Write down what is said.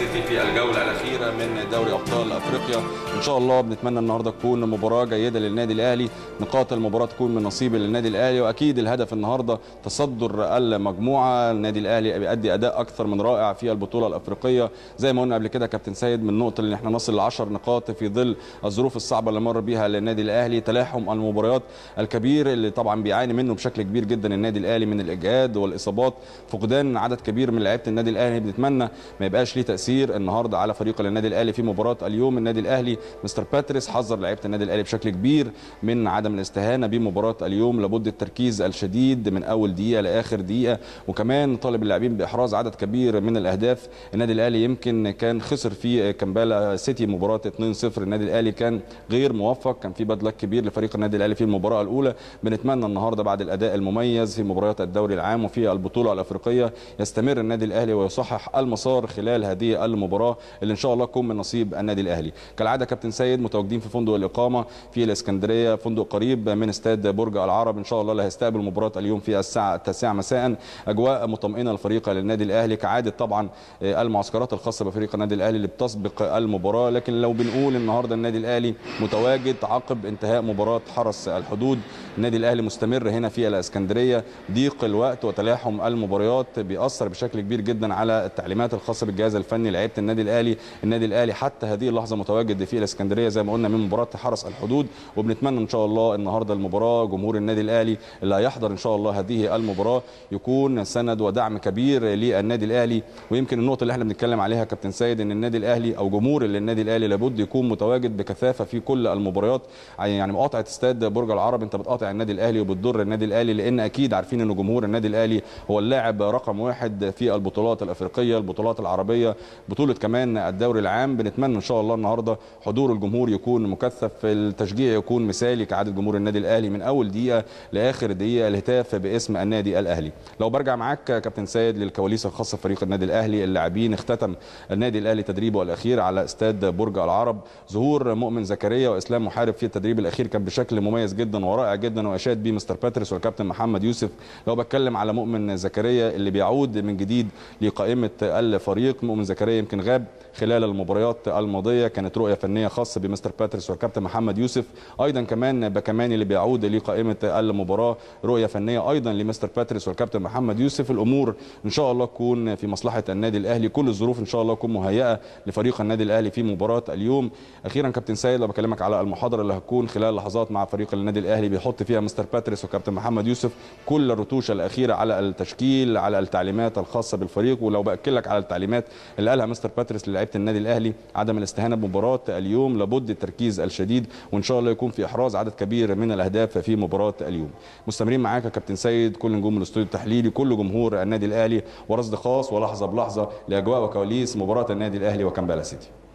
سيتي في الجوله الاخيره من دوري ابطال افريقيا ان شاء الله بنتمنى النهارده تكون مباراه جيده للنادي الاهلي نقاط المباراه تكون من نصيب للنادي الاهلي واكيد الهدف النهارده تصدر المجموعه النادي الاهلي بيأدي اداء اكثر من رائع في البطوله الافريقيه زي ما قلنا قبل كده كابتن سيد من النقطه اللي احنا نصل ل 10 نقاط في ظل الظروف الصعبه اللي مر بيها النادي الاهلي تلاحم المباريات الكبير اللي طبعا بيعاني منه بشكل كبير جدا النادي الاهلي من الاجهاد والاصابات فقدان عدد كبير من لعيبه النادي الاهلي بنتمنى ما يبقاش ليه تاثير النهارده على فريق النادي الاهلي في مباراه اليوم النادي الاهلي مستر باتريس حذر لعيبه النادي الاهلي بشكل كبير من عدم الاستهانه بمباراه اليوم لابد التركيز الشديد من اول دقيقه لاخر دقيقه وكمان طالب اللاعبين باحراز عدد كبير من الاهداف النادي الاهلي يمكن كان خسر في كامبالا سيتي مباراه 2-0 النادي الاهلي كان غير موفق كان في بدلك كبير لفريق النادي الاهلي في المباراه الاولى بنتمنى النهارده بعد الاداء المميز في مباريات الدوري العام وفي البطوله الافريقيه يستمر النادي الاهلي ويصحح المسار خلال هذه المباراه اللي ان شاء الله تكون من نصيب النادي الاهلي كالعاده كابتن سيد متواجدين في فندق الاقامه في الاسكندريه فندق قريب من استاد برج العرب ان شاء الله اللي هيستقبل مباراه اليوم في الساعه 9 مساء اجواء مطمئنه لفريق للنادي الاهلي كعاده طبعا المعسكرات الخاصه بفريق النادي الاهلي اللي بتسبق المباراه لكن لو بنقول النهارده النادي الاهلي متواجد عقب انتهاء مباراه حرس الحدود النادي الاهلي مستمر هنا في الاسكندريه ضيق الوقت وتلاحم المباريات بيأثر بشكل كبير جدا على التعليمات الخاصه بالجهاز الفني لعيبه النادي الاهلي النادي الاهلي حتى هذه اللحظه متواجد في الاسكندريه زي ما قلنا من مباراه حرس الحدود وبنتمنى ان شاء الله النهارده المباراه جمهور النادي الاهلي اللي هيحضر ان شاء الله هذه المباراه يكون سند ودعم كبير للنادي الاهلي ويمكن النقطه اللي احنا بنتكلم عليها كابتن سيد ان النادي الاهلي او جمهور النادي الاهلي لابد يكون متواجد بكثافه في كل المباريات يعني مقاطعه استاد برج العرب انت بتقاطع النادي الاهلي وبتضر النادي الاهلي لان اكيد عارفين ان جمهور النادي الاهلي هو اللاعب رقم واحد في البطولات الافريقيه البطولات العربيه بطوله كمان الدوري العام بنتمنى ان شاء الله النهارده حضور الجمهور يكون مكثف التشجيع يكون مثالي كعاده جمهور النادي الاهلي من اول دقيقه لاخر دقيقه الهتاف باسم النادي الاهلي لو برجع معاك كابتن سيد للكواليس الخاصه بفريق النادي الاهلي اللاعبين اختتم النادي الاهلي تدريبه الاخير على استاد برج العرب ظهور مؤمن زكريا واسلام محارب في التدريب الاخير كان بشكل مميز جدا ورائع جدا واشاد به مستر باتريس والكابتن محمد يوسف لو بتكلم على مؤمن زكريا اللي بيعود من جديد لقائمه الفريق مؤمن زكريا يمكن غاب خلال المباريات الماضيه كانت رؤيه فنيه خاصه بمستر باتريس والكابتن محمد يوسف ايضا كمان بكماني اللي بيعود لقائمه المباراه رؤيه فنيه ايضا لمستر باتريس والكابتن محمد يوسف الامور ان شاء الله تكون في مصلحه النادي الاهلي كل الظروف ان شاء الله تكون مهيئه لفريق النادي الاهلي في مباراه اليوم اخيرا كابتن سيد لو بكلمك على المحاضره اللي هتكون خلال لحظات مع فريق النادي الاهلي بيحط فيها مستر باتريس وكابتن محمد يوسف كل الرتوش الاخيره على التشكيل على التعليمات الخاصه بالفريق ولو باكد لك على التعليمات اللي قالها مستر باتريس للاعيبه النادي الاهلي عدم الاستهانه بمباراه اليوم لابد التركيز الشديد وان شاء الله يكون في احراز عدد كبير من الاهداف في مباراه اليوم مستمرين معاك يا كابتن سيد كل نجوم الاستوديو التحليلي كل جمهور النادي الاهلي ورصد خاص ولحظه بلحظه لاجواء وكواليس مباراه النادي الاهلي وكامبالا سيتي